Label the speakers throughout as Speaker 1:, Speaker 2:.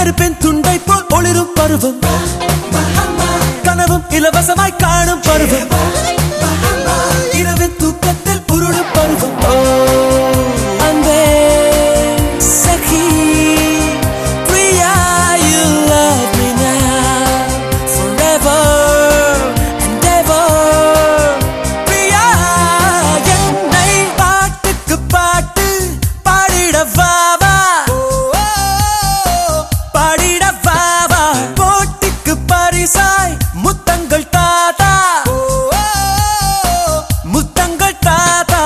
Speaker 1: கருப்பெண் துண்டை போல் ஒளிரும் பருவம் கனவும் இலவசமாய் காணும் பருவம் இரவின் தூக்கத்தில் உருளும் பருவம் ஓ, அன்பே சகி Priya you love me now forever and ever Priya என்னை பாட்டுக்கு பாட்டு பாடிட வாவா பாடிட வாவா போட்டிக்கு பரிசாய் முத்தங்கள் தாத்தா முத்தங்கள் தாத்தா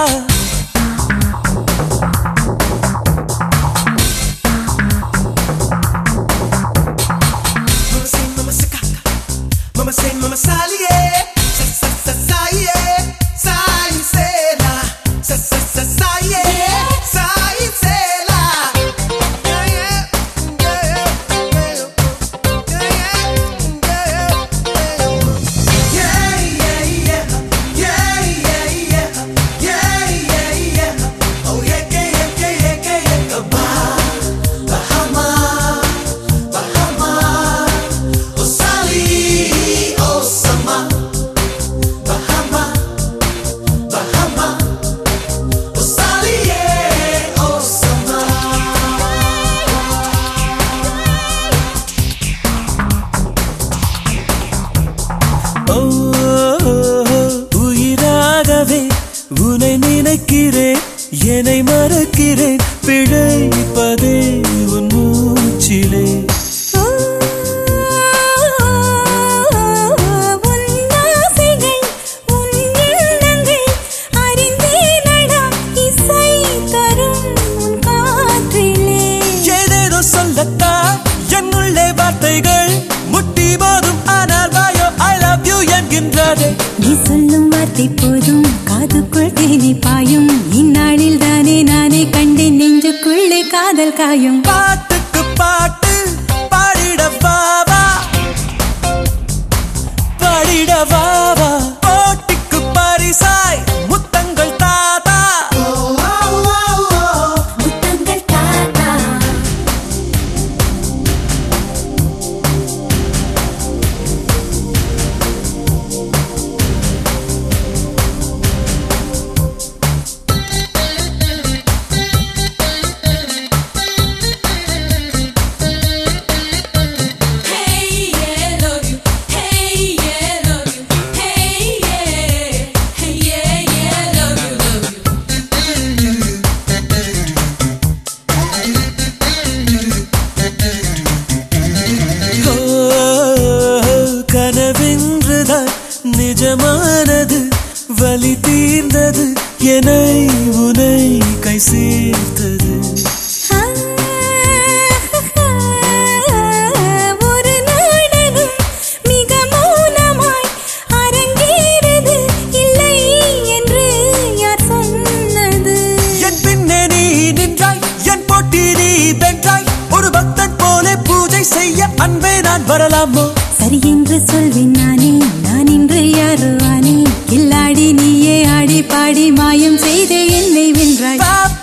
Speaker 2: Mama say, mama sakaka. Mama say, mama salie. Sa sa sa saye. Sai sela. Sa sa sa saye. Sai sela. Yeah yeah. Yeah yeah. Yeah yeah. Yeah yeah. Yeah yeah yeah. Yeah yeah yeah. Oh yeah yeah yeah yeah yeah yeah. Bahama. Bahama. Oh Sally, oh Sama, Bahama, Bahama, oh Sally, yeah, oh Sama.
Speaker 1: ஓ, உயிராகவே உனை நினைக்கிறேன் என்னை மறக்கிறேன் பிழைப்பதே உன் மூச்சிலே
Speaker 3: உன் ஆசைகள் உன் எண்ணங்கள் அறிந்தேனடா இசை தரும் உன் காற்றிலே
Speaker 1: ஏதேதோ சொல்லத்தான் என்னுள்ளே வார்த்தைகள் முட்டி போதும் ஆனால் வாயோ ஐ லவ் யூ என்கின்றதே
Speaker 3: நீ சொல்லும் வார்த்தை போதும் காதுக்குள் தேனி பாயும் இந்நாளில் தானே நானே கண்டேன் நெஞ்சுக்குள்ளே காதல் காயும்
Speaker 1: பாட்டுக்கு பாட்டு பாடிட வாவா பாடிட வாவா போட்டிக்கு பரிசாய் முத்தங்கள் தாத்தா
Speaker 3: முத்தங்கள் தாத்தா
Speaker 4: Hey yeah, love you. Hey yeah, love you. Hey yeah, hey yeah, yeah, love you, love you.
Speaker 1: ஓ, கனவென்றுதான் நிஜமானது வலி தீர்ந்தது என்னை உனை கை சேர்த்தது
Speaker 3: ஒரு நாடகம் மிக மௌனமாய் அரங்கேறது இல்லை என்று யார் சொன்னது
Speaker 1: என் பின்னே நீ நின்றாய் என் போட்டி நீ வென்றாய் ஒரு பக்தன் போல பூஜை செய்ய அன்பே நான் வரலாமோ
Speaker 3: சரி என்று சொல்வேன் நானே நான் இன்று யாரோ ஆனேன் கில்லாடி நீயே ஆடி பாடி மாயம் செய்தே என்னை வென்றாய்
Speaker 1: பாப்பா